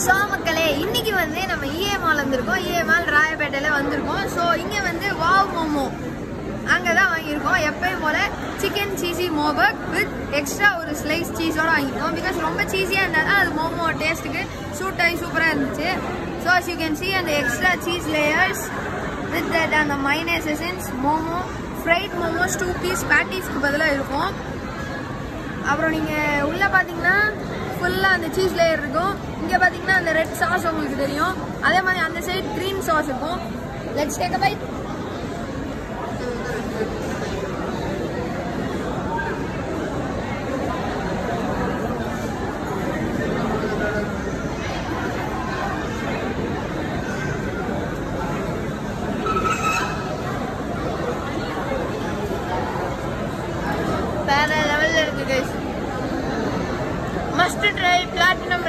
so மக்களே இன்னைக்கு வந்து நம்ம இஏ மால் வந்திருக்கோம் இஏ மால் ராயப்பேட்டையில் வந்திருக்கோம் ஸோ இங்கே வந்து வாவ் மோமோ அங்கே தான் வாங்கியிருக்கோம் எப்பயும் போல சிக்கன் சீசி மோபக் வித் எக்ஸ்ட்ரா ஒரு ஸ்லைஸ் சீஸோட வாங்கியிருக்கோம் பிகாஸ் ரொம்ப சீஸியாக இருந்தால் தான் அது மோமோ டேஸ்ட்டுக்கு சூட் ஆகி சூப்பராக இருந்துச்சு so as you can see அந்த extra cheese layers with that அந்த minus essence momo fried momos two piece பேட்டிஸ்க்கு பதிலாக இருக்கும் அப்புறம் நீங்கள் உள்ளே பார்த்தீங்கன்னா ஃபுல்லாக அந்த சீஸ் லேயர் இருக்கும் இங்கே பார்த்தீங்கன்னா அந்த ரெட் சாஸ் உங்களுக்கு தெரியும் அதே மாதிரி அந்த சைடு க்ரீன் சாஸ் இருக்கும் லெட்ஸ் டேக் அ பைட் வேற லெவலில் இருக்கு கைஸ் மஸ்ட் ட்ரை பிளாட்டினம்